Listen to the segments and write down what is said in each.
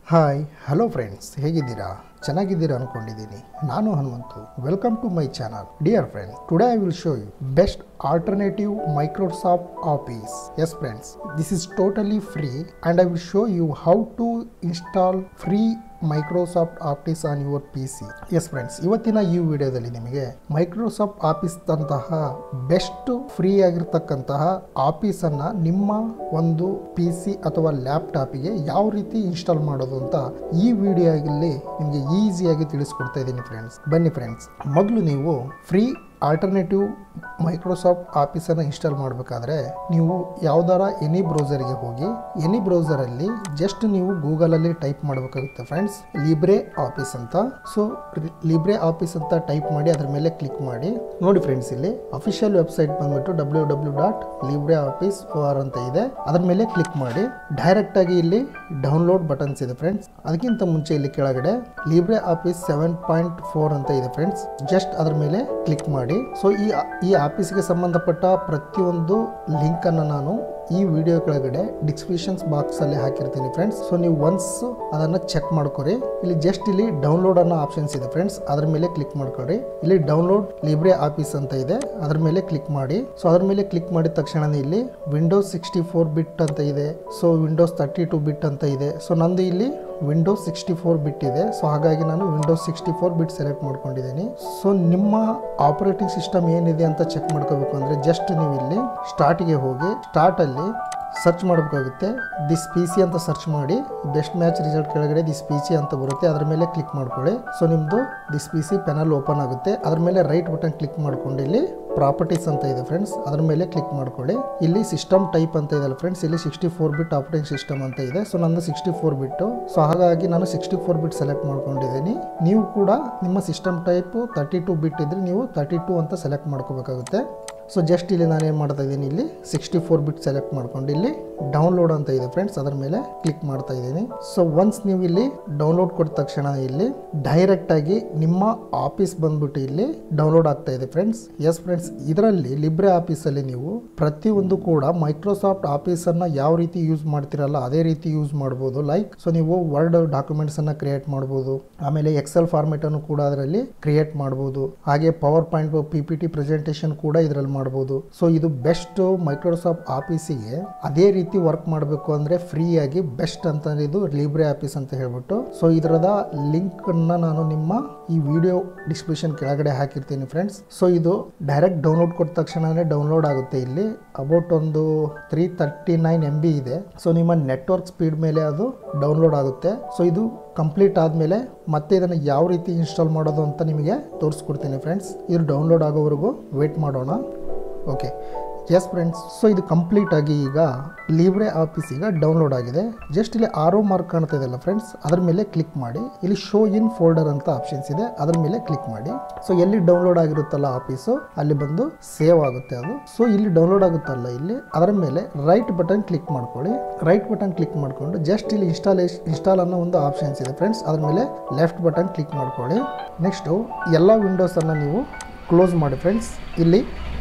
hi hello friends ಹೇಗಿದ್ದೀರಾ ಚೆನ್ನಾಗಿದ್ದೀರಾ ಅನ್ಕೊಂಡಿದ್ದೀನಿ ನಾನು Hanumanthu welcome to my channel dear friends today I will show you best alternative Microsoft office yes friends this is totally free and I will show you how to install free Microsoft office on your P C yes friends ಇವತ್ತಿನ ಈ ವಿಡಿಯೋದಲ್ಲಿ ನಿಮಗೆ Microsoft office ಅಂತಹ best free ಆಗಿರ್ತಕ್ಕಂತಹ office ಅನ್ನ ನಿಮ್ಮ ಒಂದು P C ಅಥವಾ ಲ್ಯಾಪ್ಟಾಪಿಗೆ ಯಾವ ರೀತಿ ಇನ್ಸ್ಟಾಲ್ ಮಾಡೋದು ಅಂತ ಈ ವಿಡಿಯೋದಲ್ಲಿ ನಿಮಗೆ ಈಸಿಯಾಗಿ ತಿಳಿಸ್ಕೊಡ್ತಾ ಇದ್ದೀನಿ ಫ್ರೆಂಡ್ಸ್ ಬನ್ನಿ ಫ್ರೆಂಡ್ಸ್ ಮೊದಲು ನೀವು ಫ್ರೀ ಆಲ್ಟರ್ನೇಟಿವ್ ಮೈಕ್ರೋಸಾಫ್ಟ್ ಆಫೀಸನ್ನು ಇನ್ಸ್ಟಾಲ್ ಮಾಡಬೇಕಾದ್ರೆ ನೀವು ಯಾವ್ದಾರ ಎನಿ ಬ್ರೌಸರ್ಗೆ ಹೋಗಿ ಎನಿ ಬ್ರೌಸರಲ್ಲಿ ಜಸ್ಟ್ ನೀವು ಗೂಗಲಲ್ಲಿ ಟೈಪ್ ಮಾಡಬೇಕಾಗುತ್ತೆ ಫ್ರೆಂಡ್ಸ್ ಲಿಬ್ರೆ ಆಫೀಸ್ ಅಂತ ಸೊ ಲಿಬ್ರೆ ಆಫೀಸ್ ಅಂತ ಟೈಪ್ ಮಾಡಿ ಅದ್ರ ಮೇಲೆ ಕ್ಲಿಕ್ ಮಾಡಿ ನೋಡಿ ಫ್ರೆಂಡ್ಸ್ ಇಲ್ಲಿ ಅಫಿಷಿಯಲ್ ವೆಬ್ಸೈಟ್ ಬಂದ್ಬಿಟ್ಟು W W dot Libre office R ಅಂತ ಇದೆ ಅದ್ರ ಮೇಲೆ ಕ್ಲಿಕ್ ಮಾಡಿ ಡೈರೆಕ್ಟ್ ಆಗಿ ಇಲ್ಲಿ ಡೌನ್ಲೋಡ್ ಬಟನ್ಸ್ ಇದೆ ಫ್ರೆಂಡ್ಸ್ ಅದಕ್ಕಿಂತ ಮುಂಚೆ ಇಲ್ಲಿ ಕೆಳಗಡೆ Libre office seven point four ಅಂತ ಇದೆ ಫ್ರೆಂಡ್ಸ್ ಜಸ್ಟ್ ಅದ್ರ ಮೇಲೆ ಕ್ಲಿಕ್ ಮಾಡಿ ಸೊ ಈ ಈ ಆಫೀಸ್ಗೆ ಸಂಬಂಧಪಟ್ಟ ಪ್ರತಿಯೊಂದು ಲಿಂಕ್ ಅನ್ನು ನಾನು ಈ ವಿಡಿಯೋ ಕೆಳಗಡೆ ಡಿಸ್ಕ್ರಿಪ್ಷನ್ಸ್ ಬಾಕ್ಸ್ ಅಲ್ಲಿ ಹಾಕಿರ್ತೀನಿ ಫ್ರೆಂಡ್ಸ್ ಸೊ ನೀವು ಒನ್ಸ್ ಅದನ್ನ ಚೆಕ್ ಮಾಡ್ಕೊರಿ ಇಲ್ಲಿ ಜಸ್ಟ್ ಇಲ್ಲಿ ಡೌನ್ಲೋಡ್ ಅನ್ನೋ ಆಪ್ಷನ್ಸ್ ಇದೆ ಫ್ರೆಂಡ್ಸ್ ಅದ್ರ ಮೇಲೆ ಕ್ಲಿಕ್ ಮಾಡ್ಕೊಳ್ರಿ ಇಲ್ಲಿ ಡೌನ್ಲೋಡ್ ಲಿಬ್ರೆ ಆಫೀಸ್ ಅಂತ ಇದೆ ಅದ್ರ ಮೇಲೆ ಕ್ಲಿಕ್ ಮಾಡಿ ಸೊ ಅದ್ರ ಮೇಲೆ ಕ್ಲಿಕ್ ಮಾಡಿದ ತಕ್ಷಣನೇ ಇಲ್ಲಿ ವಿಂಡೋಸ್ ಸಿಕ್ಸ್ಟಿ ಫೋರ್ ಬಿಟ್ ಅಂತ ಇದೆ so Windows thirty two bit ಅಂತ ಇದೆ ಸೊ ನಂದು ಇಲ್ಲಿ ವಿಂಡೋಸ್ ಸಿಕ್ಸ್ಟಿ ಫೋರ್ ಬಿಟ್ ಇದೆ ಸೊ ಹಾಗಾಗಿ ನಾನು Windows sixty four bit select ಮಾಡ್ಕೊಂಡಿದ್ದೀನಿ ಸೊ ನಿಮ್ಮ ಆಪರೇಟಿಂಗ್ ಸಿಸ್ಟಮ್ ಏನಿದೆ ಅಂತ ಚೆಕ್ ಮಾಡ್ಕೋಬೇಕು ಅಂದರೆ ಜಸ್ಟ್ ನೀವು ಇಲ್ಲಿ ಸ್ಟಾರ್ಟಿಗೆ ಹೋಗಿ ಸ್ಟಾರ್ಟಲ್ಲಿ ಸರ್ಚ್ ಮಾಡಬೇಕಾಗುತ್ತೆ ದಿಸ್ ಪಿ ಸಿ ಅಂತ ಸರ್ಚ್ ಮಾಡಿ ಬೆಸ್ಟ್ ಮ್ಯಾಚ್ ರಿಸಲ್ಟ್ ಕೆಳಗಡೆ ದಿಸ್ ಪಿ ಸಿ ಅಂತ ಬರುತ್ತೆ ಅದ್ರ ಮೇಲೆ ಕ್ಲಿಕ್ ಮಾಡ್ಕೊಳ್ಳಿ ಸೊ ನಿಮ್ಮದು this P C panel open ಆಗುತ್ತೆ ಅದ್ರ ಮೇಲೆ ರೈಟ್ ಬಟನ್ ಕ್ಲಿಕ್ ಮಾಡ್ಕೊಂಡು ಇಲ್ಲಿ ಪ್ರಾಪರ್ಟೀಸ್ ಅಂತ ಇದೆ ಫ್ರೆಂಡ್ಸ್ ಅದ್ರ ಮೇಲೆ ಕ್ಲಿಕ್ ಮಾಡ್ಕೊಳ್ಳಿ ಇಲ್ಲಿ ಸಿಸ್ಟಮ್ ಟೈಪ್ ಅಂತ ಇದೆ ಫ್ರೆಂಡ್ಸ್ ಇಲ್ಲಿ sixty four bit operating system ಅಂತ ಇದೆ ಸೊ ನಂದು ಸಿಕ್ಸ್ಟಿ ಫೋರ್ ಬಿಟ್ಟು ಸೊ ಹಾಗಾಗಿ ನಾನು ಸಿಕ್ಸ್ಟಿ ಫೋರ್ ಬಿಟ್ ಸೆಲೆಕ್ಟ್ ಮಾಡ್ಕೊಂಡಿದ್ದೀನಿ ನೀವು ಕೂಡ ನಿಮ್ಮ system type thirty two bit ಇದ್ರೆ ನೀವು ತರ್ಟಿ ಟು ಅಂತ ಸೆಲೆಕ್ಟ್ ಮಾಡ್ಕೋಬೇಕಾಗುತ್ತೆ ಸೊ ಜಸ್ಟ್ ಇಲ್ಲಿ ನಾನು ಏನು ಮಾಡ್ತಾ ಇದ್ದೀನಿ ಇಲ್ಲಿ ಸಿಕ್ಸ್ಟಿ ಫೋರ್ ಬಿಟ್ ಸೆಲೆಕ್ಟ್ ಮಾಡ್ಕೊಂಡು ಇಲ್ಲಿ ಡೌನ್ಲೋಡ್ ಅಂತ ಇದೆ ಫ್ರೆಂಡ್ಸ್ ಅದರ ಮೇಲೆ ಕ್ಲಿಕ್ ಮಾಡ್ತಾ ಇದ್ದೀನಿ ಸೊ ಒನ್ಸ್ ನೀವು ಇಲ್ಲಿ ಡೌನ್ಲೋಡ್ ಕೊಟ್ಟ ತಕ್ಷಣ ಇಲ್ಲಿ ಡೈರೆಕ್ಟ್ ಆಗಿ ನಿಮ್ಮ ಆಫೀಸ್ ಬಂದ್ಬಿಟ್ಟು ಇಲ್ಲಿ ಡೌನ್ಲೋಡ್ ಆಗ್ತಾ ಇದೆ ಫ್ರೆಂಡ್ಸ್ ಎಸ್ ಫ್ರೆಂಡ್ಸ್ ಇದರಲ್ಲಿ ಲಿಬ್ರೆ ಆಫೀಸಲ್ಲಿ ನೀವು ಪ್ರತಿಯೊಂದು ಕೂಡ ಮೈಕ್ರೋಸಾಫ್ಟ್ ಆಫೀಸನ್ನು ಯಾವ ರೀತಿ ಯೂಸ್ ಮಾಡ್ತಿರಲ್ಲ ಅದೇ ರೀತಿ ಯೂಸ್ ಮಾಡ್ಬೋದು ಲೈಕ್ ಸೊ ನೀವು ವರ್ಡ್ ಡಾಕ್ಯುಮೆಂಟ್ಸ್ ಅನ್ನ ಕ್ರಿಯೇಟ್ ಮಾಡ್ಬೋದು ಆಮೇಲೆ ಎಕ್ಸೆಲ್ ಫಾರ್ಮೆಟ್ ಅನ್ನು ಕೂಡ ಅದರಲ್ಲಿ ಕ್ರಿಯೇಟ್ ಮಾಡ್ಬೋದು ಹಾಗೆ power point P P T presentation ಕೂಡ ಇದರಲ್ಲಿ ಮಾಡ್ಬೋದು ಸೊ ಇದು ಬೆಸ್ಟ್ ಮೈಕ್ರೋಸಾಫ್ಟ್ ಆಫೀಸಿಗೆ ಅದೇ ರೀತಿ ವರ್ಕ್ ಮಾಡಬೇಕು ಅಂದ್ರೆ ಫ್ರೀ ಆಗಿ ಬೆಸ್ಟ್ ಅಂತ ಇದು ಲಿಬ್ರೆ ಆಫೀಸ್ ಅಂತ ಹೇಳ್ಬಿಟ್ಟು ಸೊ ಇದರದ ಲಿಂಕ್ ಅನ್ನ ನಾನು ನಿಮ್ಮ ಈ ವಿಡಿಯೋ ಡಿಸ್ಕ್ರಿಪ್ಷನ್ ಕೆಳಗಡೆ ಹಾಕಿರ್ತೀನಿ ಫ್ರೆಂಡ್ಸ್ ಸೊ ಇದು ಡೈರೆಕ್ಟ್ ಡೌನ್ಲೋಡ್ ಕೊಟ್ಟ ತಕ್ಷಣನೇ ಡೌನ್ಲೋಡ್ ಆಗುತ್ತೆ ಇಲ್ಲಿ ಅಬೌಟ್ ಒಂದು three thirty nine M B ಇದೆ ಸೊ ನಿಮ್ಮ ನೆಟ್ವರ್ಕ್ ಸ್ಪೀಡ್ ಮೇಲೆ ಅದು ಡೌನ್ಲೋಡ್ ಆಗುತ್ತೆ ಸೊ ಇದು ಕಂಪ್ಲೀಟ್ ಆದಮೇಲೆ ಮತ್ತೆ ಇದನ್ನು ಯಾವ ರೀತಿ ಇನ್ಸ್ಟಾಲ್ ಮಾಡೋದು ಅಂತ ನಿಮಗೆ ತೋರಿಸ್ಕೊಡ್ತೀನಿ ಫ್ರೆಂಡ್ಸ್ ಇದು ಡೌನ್ಲೋಡ್ ಆಗೋವರೆಗೂ ವೇಟ್ ಮಾಡೋಣ ಓಕೆ ಎಸ್ ಫ್ರೆಂಡ್ಸ್ ಸೊ ಇದು ಕಂಪ್ಲೀಟ್ ಆಗಿ ಈಗ ಲಿಬ್ರೆ ಆಫೀಸ್ ಈಗ ಡೌನ್ಲೋಡ್ ಆಗಿದೆ ಜಸ್ಟ್ ಇಲ್ಲಿ ಆರೋ ಮಾರ್ಕ್ ಕಾಣ್ತಾ ಇದೆಯಲ್ಲ ಫ್ರೆಂಡ್ಸ್ ಅದ್ರ ಮೇಲೆ ಕ್ಲಿಕ್ ಮಾಡಿ ಇಲ್ಲಿ ಶೋ ಇನ್ ಫೋಲ್ಡರ್ ಅಂತ ಆಪ್ಷನ್ಸ್ ಇದೆ ಅದ್ರ ಮೇಲೆ ಕ್ಲಿಕ್ ಮಾಡಿ ಸೊ ಎಲ್ಲಿ ಡೌನ್ಲೋಡ್ ಆಗಿರುತ್ತಲ್ಲ ಆಫೀಸು ಅಲ್ಲಿ ಬಂದು ಸೇವ್ ಆಗುತ್ತೆ ಅದು ಸೊ ಇಲ್ಲಿ ಡೌನ್ಲೋಡ್ ಆಗುತ್ತಲ್ಲ ಇಲ್ಲಿ ಅದರ ಮೇಲೆ ರೈಟ್ ಬಟನ್ ಕ್ಲಿಕ್ ಮಾಡ್ಕೊಳ್ಳಿ ರೈಟ್ ಬಟನ್ ಕ್ಲಿಕ್ ಮಾಡ್ಕೊಂಡು ಜಸ್ಟ್ ಇಲ್ಲಿ ಇನ್ಸ್ಟಾಲೇಷನ್ ಇನ್ಸ್ಟಾಲ್ ಅನ್ನೋ ಒಂದು ಆಪ್ಷನ್ಸ್ ಇದೆ ಫ್ರೆಂಡ್ಸ್ ಅದ್ರ ಮೇಲೆ ಲೆಫ್ಟ್ ಬಟನ್ ಕ್ಲಿಕ್ ಮಾಡ್ಕೊಳ್ಳಿ ನೆಕ್ಸ್ಟು ಎಲ್ಲ ವಿಂಡೋಸನ್ನು ನೀವು ಕ್ಲೋಸ್ ಮಾಡಿ ಫ್ರೆಂಡ್ಸ್ ಇಲ್ಲಿ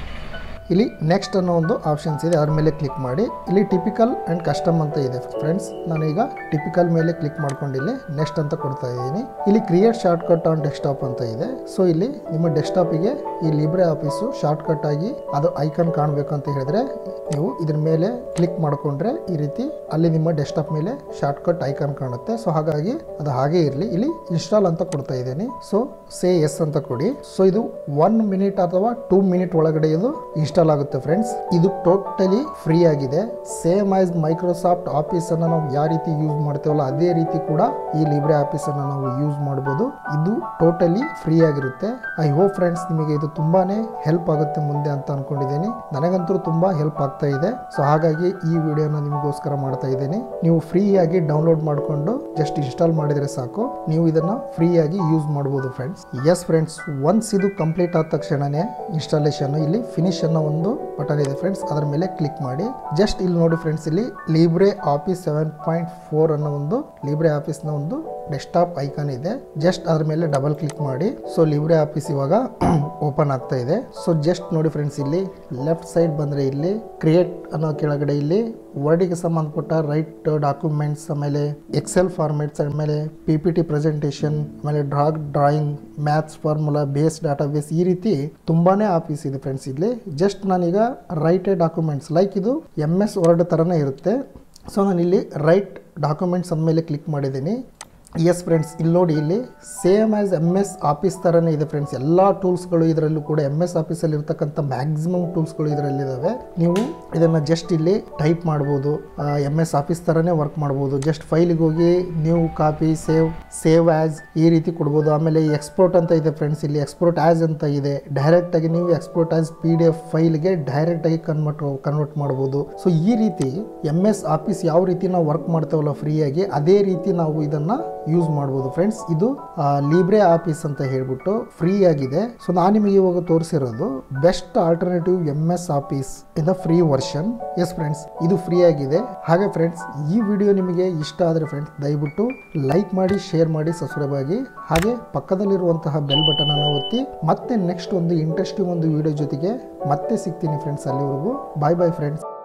ಇಲ್ಲಿ ನೆಕ್ಸ್ಟ್ ಅನ್ನೋ ಒಂದು ಆಪ್ಷನ್ಸ್ ಇದೆ ಅದ್ರ ಮೇಲೆ ಕ್ಲಿಕ್ ಮಾಡಿ ಇಲ್ಲಿ ಟಿಪಿಕಲ್ ಆ್ಯಂಡ್ ಕಸ್ಟಮ್ ಅಂತ ಇದೆ ಫ್ರೆಂಡ್ಸ್ ನಾನೀಗ ಟಿಪಿಕಲ್ ಮೇಲೆ ಕ್ಲಿಕ್ ಮಾಡ್ಕೊಂಡು ಇಲ್ಲಿ ನೆಕ್ಸ್ಟ್ ಅಂತ ಕೊಡ್ತಾ ಇದ್ದೀನಿ ಇಲ್ಲಿ create shortcut on desktop ಅಂತ ಇದೆ ಸೊ ಇಲ್ಲಿ ನಿಮ್ಮ ಡೆಸ್ಕ್ಟಾಪಿಗೆ ಈ ಲಿಬ್ರೆ ಆಫೀಸು ಶಾರ್ಟ್ ಕಟ್ ಆಗಿ ಅದು ಐಕಾನ್ ಕಾಣಬೇಕು ಅಂತ ಹೇಳಿದ್ರೆ ನೀವು ಇದ್ರ ಮೇಲೆ ಕ್ಲಿಕ್ ಮಾಡಿಕೊಂಡ್ರೆ ಈ ರೀತಿ ಅಲ್ಲಿ ನಿಮ್ಮ ಡೆಸ್ಕ್ಟಾಪ್ ಮೇಲೆ ಶಾರ್ಟ್ ಕಟ್ ಐಕಾನ್ ಕಾಣುತ್ತೆ ಸೊ ಹಾಗಾಗಿ ಅದು ಹಾಗೆ ಇರಲಿ ಇಲ್ಲಿ ಇನ್ಸ್ಟಾಲ್ ಅಂತ ಕೊಡ್ತಾ ಇದ್ದೀನಿ ಸೊ ಸೇ ಎಸ್ ಅಂತ ಕೊಡಿ ಸೊ ಇದು ಒನ್ ಮಿನಿಟ್ ಅಥವಾ ಟೂ ಮಿನಿಟ್ ಒಳಗಡೆ ಇದು ಇನ್ಸ್ಟಾಲ್ ಆಗುತ್ತೆ ಫ್ರೆಂಡ್ಸ್ ಇದು ಟೋಟಲಿ ಫ್ರೀ ಆಗಿದೆ ಸೇಮ್ ಆಸ್ ಮೈಕ್ರೋಸಾಫ್ಟ್ ಆಫೀಸ್ ಅನ್ನ ನಾವು ಯಾವ ರೀತಿ ಯೂಸ್ ಮಾಡ್ತೇವಲ್ಲ ಅದೇ ರೀತಿ ಕೂಡ ಈ ಲಿಬ್ರೆ ಆಫೀಸ್ ಅನ್ನ ನಾವು ಯೂಸ್ ಮಾಡಬಹುದು ಇದು ಟೋಟಲಿ ಫ್ರೀ ಆಗಿರುತ್ತೆ ಐ ಹೋಪ್ ಫ್ರೆಂಡ್ಸ್ ನಿಮಗೆ ಇದು ತುಂಬಾನೇ ಹೆಲ್ಪ್ ಆಗುತ್ತೆ ಮುಂದೆ ಅಂತ ಅನ್ಕೊಂಡಿದ್ದೀನಿ ನನಗಂತೂ ತುಂಬಾ ಹೆಲ್ಪ್ ಆಗ್ತಾ ಇದೆ ಸೊ ಹಾಗಾಗಿ ಈ ವಿಡಿಯೋನ ನಿಮಗೋಸ್ಕರ ಮಾಡ್ತಾ ಇದ್ದೀನಿ ನೀವು ಫ್ರೀ ಆಗಿ ಡೌನ್ಲೋಡ್ ಮಾಡಿಕೊಂಡು ಜಸ್ಟ್ ಇನ್ಸ್ಟಾಲ್ ಮಾಡಿದ್ರೆ ಸಾಕು ನೀವು ಇದನ್ನ ಫ್ರೀ ಆಗಿ ಯೂಸ್ ಮಾಡಬಹುದು ಫ್ರೆಂಡ್ಸ್ ಎಸ್ ಫ್ರೆಂಡ್ಸ್ ಒನ್ಸ್ ಇದು ಕಂಪ್ಲೀಟ್ ಆದ ತಕ್ಷಣನೇ ಇನ್ಸ್ಟಾಲೇಷನ್ ಇಲ್ಲಿ ಫಿನಿಶ್ ಅನ್ನೋ ಒಂದು ಬಟನ್ ಇದೆ ಫ್ರೆಂಡ್ಸ್ ಅದರ ಮೇಲೆ ಕ್ಲಿಕ್ ಮಾಡಿ ಜಸ್ಟ್ ಇಲ್ಲಿ ನೋಡಿ ಫ್ರೆಂಡ್ಸ್ ಇಲ್ಲಿ Libre office seven point four ಅನ್ನೋ ಒಂದು ಲೀಬ್ರೆ ಆಫೀಸ್ನ ಒಂದು ಡೆಸ್ಕ್ಟಾಪ್ ಐಕಾನ್ ಇದೆ ಜಸ್ಟ್ ಅದ್ರ ಮೇಲೆ ಡಬಲ್ ಕ್ಲಿಕ್ ಮಾಡಿ ಸೊ ಲಿಬ್ರೆ ಆಫೀಸ್ ಇವಾಗ ಓಪನ್ ಆಗ್ತಾ ಇದೆ ಸೊ ಜಸ್ಟ್ ನೋಡಿ ಫ್ರೆಂಡ್ಸ್ ಇಲ್ಲಿ ಲೆಫ್ಟ್ ಸೈಡ್ ಬಂದರೆ ಇಲ್ಲಿ ಕ್ರಿಯೇಟ್ ಅನ್ನೋ ಕೆಳಗಡೆ ಇಲ್ಲಿ ವರ್ಡಿಗೆ ಸಂಬಂಧಪಟ್ಟ ರೈಟ್ ಡಾಕ್ಯುಮೆಂಟ್ಸ್ ಆಮೇಲೆ ಎಕ್ಸೆಲ್ ಫಾರ್ಮೆಟ್ಸ್ ಆಮೇಲೆ ಪಿ ಪಿ ಟಿ ಪ್ರೆಸೆಂಟೇಷನ್ ಆಮೇಲೆ drag drawing maths formula base database ಈ ರೀತಿ ತುಂಬಾನೇ ಆಫೀಸ್ ಇದೆ ಫ್ರೆಂಡ್ಸ್ ಇಲ್ಲಿ ಜಸ್ಟ್ ನಾನೀಗ ರೈಟ್ ಡಾಕ್ಯುಮೆಂಟ್ಸ್ ಲೈಕ್ ಇದು ಎಮ್ ಎಸ್ ವರ್ಡ್ ಥರನೇ ಇರುತ್ತೆ ಸೊ ನಾನು ಇಲ್ಲಿ ರೈಟ್ ಡಾಕ್ಯುಮೆಂಟ್ಸ್ ಅಂದಮೇಲೆ ಕ್ಲಿಕ್ ಮಾಡಿದ್ದೀನಿ ಎಸ್ ಫ್ರೆಂಡ್ಸ್ ಇಲ್ಲಿ ನೋಡಿ ಇಲ್ಲಿ same as M S office ಥರನೇ ಇದೆ ಫ್ರೆಂಡ್ಸ್ ಎಲ್ಲ ಟೂಲ್ಸ್ಗಳು ಇದರಲ್ಲೂ ಕೂಡ ಎಮ್ ಎಸ್ ಆಫೀಸಲ್ಲಿ ಇರ್ತಕ್ಕಂಥ ಮ್ಯಾಕ್ಸಿಮಮ್ ಟೂಲ್ಸ್ಗಳು ಇದರಲ್ಲಿದ್ದಾವೆ ನೀವು ಇದನ್ನು ಜಸ್ಟ್ ಇಲ್ಲಿ ಟೈಪ್ ಮಾಡ್ಬೋದು ಎಮ್ ಎಸ್ ಆಫೀಸ್ ಥರನೇ ವರ್ಕ್ ಮಾಡ್ಬೋದು ಜಸ್ಟ್ ಫೈಲಿಗೆ ಹೋಗಿ ನೀವು ಕಾಪಿ ಸೇವ್ ಸೇವ್ ಆ್ಯಸ್ ಈ ರೀತಿ ಕೊಡ್ಬೋದು ಆಮೇಲೆ ಎಕ್ಸ್ಪೋರ್ಟ್ ಅಂತ ಇದೆ ಫ್ರೆಂಡ್ಸ್ ಇಲ್ಲಿ ಎಕ್ಸ್ಪೋರ್ಟ್ ಆ್ಯಸ್ ಅಂತ ಇದೆ ಡೈರೆಕ್ಟಾಗಿ ನೀವು export as P D F ಫೈಲ್ಗೆ ಡೈರೆಕ್ಟಾಗಿ ಕನ್ವರ್ಟ್ ಕನ್ವರ್ಟ್ ಮಾಡ್ಬೋದು ಸೊ ಈ ರೀತಿ ಎಮ್ ಎಸ್ ಆಫೀಸ್ ಯಾವ ರೀತಿ ನಾವು ವರ್ಕ್ ಮಾಡ್ತೇವಲ್ಲ ಫ್ರೀಯಾಗಿ ಅದೇ ರೀತಿ ನಾವು ಇದನ್ನು ಯೂಸ್ ಮಾಡ್ಬೋದು ಫ್ರೆಂಡ್ಸ್ ಇದು ಲೀಬ್ರೆ ಆಫೀಸ್ ಅಂತ ಹೇಳ್ಬಿಟ್ಟು ಫ್ರೀ ಆಗಿದೆ ಸೊ ನಾನು ನಿಮಗೆ ಇವಾಗ ತೋರಿಸಿರೋದು best alternative M S office in the free version yes friends ಇದು ಫ್ರೀ ಆಗಿದೆ ಹಾಗೆ ಫ್ರೆಂಡ್ಸ್ ಈ ವಿಡಿಯೋ ನಿಮಗೆ ಇಷ್ಟ ಆದರೆ ಫ್ರೆಂಡ್ಸ್ ದಯವಿಟ್ಟು ಲೈಕ್ ಮಾಡಿ ಶೇರ್ ಮಾಡಿ ಸಬ್ಸ್ಕ್ರೈಬ್ ಆಗಿ ಹಾಗೆ ಪಕ್ಕದಲ್ಲಿರುವಂತಹ ಬೆಲ್ ಬಟನ್ ಅನ್ನು ಒತ್ತಿ ಮತ್ತೆ ನೆಕ್ಸ್ಟ್ ಒಂದು ಇಂಟ್ರೆಸ್ಟಿಂಗ್ ಒಂದು ವಿಡಿಯೋ ಜೊತೆಗೆ ಮತ್ತೆ ಸಿಗ್ತೀನಿ ಫ್ರೆಂಡ್ಸ್ ಅಲ್ಲಿವರೆಗೂ ಬಾಯ್ ಬಾಯ್ ಫ್ರೆಂಡ್ಸ್